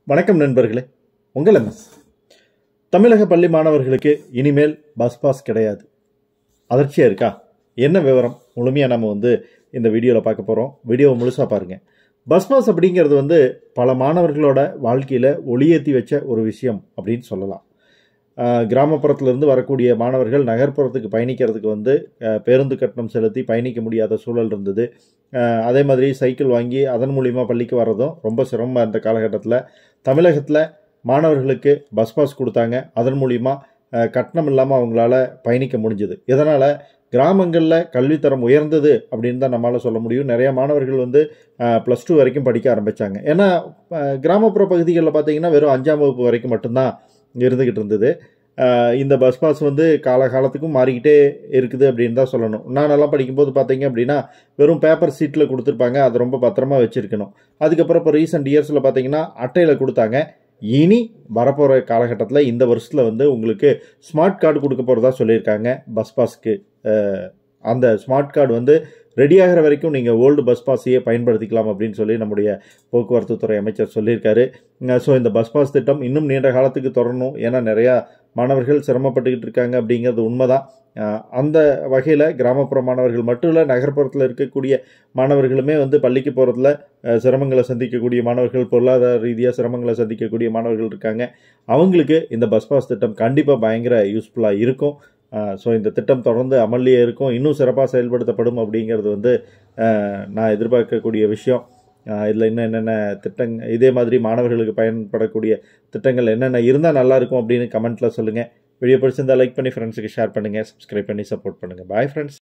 வணக்கம் நண்பர்களே உங்கள் எம்எஸ் தமிழக பள்ளி மாணவர்களுக்கு இனிமேல் பஸ் பாஸ் கிடையாது அதிர்ச்சியாக இருக்கா என்ன விவரம் முழுமையாக நம்ம வந்து இந்த வீடியோவில் பார்க்க போகிறோம் வீடியோவை முழுசாக பாருங்கள் பஸ் பாஸ் அப்படிங்கிறது வந்து பல மாணவர்களோட வாழ்க்கையில் ஒளியேற்றி வச்ச ஒரு விஷயம் அப்படின்னு சொல்லலாம் ஆஹ் கிராமப்புறத்திலிருந்து வரக்கூடிய மாணவர்கள் நகர்ப்புறத்துக்கு பயணிக்கிறதுக்கு வந்து ஆஹ் பேருந்து கட்டணம் செலுத்தி பயணிக்க முடியாத சூழல் இருந்தது ஆஹ் அதே மாதிரி சைக்கிள் வாங்கி அதன் மூலிமா பள்ளிக்கு வர்றதும் ரொம்ப சிரமமாக இருந்த காலகட்டத்தில் தமிழகத்தில் மாணவர்களுக்கு பஸ் பாஸ் கொடுத்தாங்க அதன் மூலிமா ஆஹ் கட்டணம் இல்லாமல் அவங்களால பயணிக்க முடிஞ்சது இதனால் கிராமங்களில் கல்வித்தரம் உயர்ந்தது அப்படின்னு தான் நம்மளால் சொல்ல முடியும் நிறைய மாணவர்கள் வந்து ப்ளஸ் டூ வரைக்கும் படிக்க ஆரம்பித்தாங்க ஏன்னா ஆஹ் கிராமப்புற பகுதிகளில் பார்த்தீங்கன்னா வெறும் அஞ்சாம் வகுப்பு வரைக்கும் மட்டும்தான் இருந்துக்கிட்டு இருந்தது ஆஹ் இந்த பஸ் பாஸ் வந்து காலகாலத்துக்கும் மாறிக்கிட்டே இருக்குது அப்படின்னு தான் சொல்லணும் நானெல்லாம் படிக்கும்போது பார்த்தீங்க அப்படின்னா வெறும் பேப்பர் சீட்டில் கொடுத்துருப்பாங்க அதை ரொம்ப பத்திரமா வச்சுருக்கணும் அதுக்கப்புறம் இப்போ ரீசெண்ட் இயர்ஸில் பார்த்தீங்கன்னா அட்டையில் கொடுத்தாங்க இனி வரப்போகிற காலகட்டத்தில் இந்த வருஷத்தில் வந்து உங்களுக்கு ஸ்மார்ட் கார்டு கொடுக்க போகிறதா சொல்லியிருக்காங்க பஸ் பாஸ்க்கு அஹ் அந்த ஸ்மார்ட் கார்டு வந்து ரெடி ஆகிற வரைக்கும் நீங்கள் ஓல்டு பஸ் பாஸையே பயன்படுத்திக்கலாம் அப்படின்னு சொல்லி நம்முடைய போக்குவரத்து துறை அமைச்சர் சொல்லியிருக்காரு ஸோ இந்த பஸ் பாஸ் திட்டம் இன்னும் நீண்ட காலத்துக்கு தொடரணும் ஏன்னா நிறையா மாணவர்கள் சிரமப்பட்டுக்கிட்டு இருக்காங்க அப்படிங்கிறது உண்மைதான் அஹ் அந்த வகையில் கிராமப்புற மாணவர்கள் மட்டும் இல்லை நகர்ப்புறத்தில் இருக்கக்கூடிய மாணவர்களுமே வந்து பள்ளிக்கு போகிறதுல சிரமங்களை சந்திக்கக்கூடிய மாணவர்கள் பொருளாதார ரீதியாக சிரமங்களை சந்திக்கக்கூடிய மாணவர்கள் இருக்காங்க அவங்களுக்கு இந்த பஸ் பாஸ் திட்டம் கண்டிப்பாக பயங்கர யூஸ்ஃபுல்லாக இருக்கும் ஸோ இந்த திட்டம் தொடர்ந்து அமல்லையே இருக்கும் இன்னும் சிறப்பாக செயல்படுத்தப்படும் அப்படிங்கிறது வந்து அஹ், நான் எதிர்பார்க்கக்கூடிய விஷயம் இதில் இன்னும் என்னென்ன திட்டங் இதே மாதிரி மாணவர்களுக்கு பயன்படக்கூடிய திட்டங்கள் என்னென்ன இருந்தால் நல்லாயிருக்கும் அப்படின்னு கமெண்ட்டில் சொல்லுங்கள் வீடியோ பிடிச்சிருந்தா லைக் பண்ணி ஃப்ரெண்ட்ஸுக்கு ஷேர் பண்ணுங்கள் சப்ஸ்கிரைப் பண்ணி சப்போர்ட் பண்ணுங்கள் பாய் ஃப்ரெண்ட்ஸ்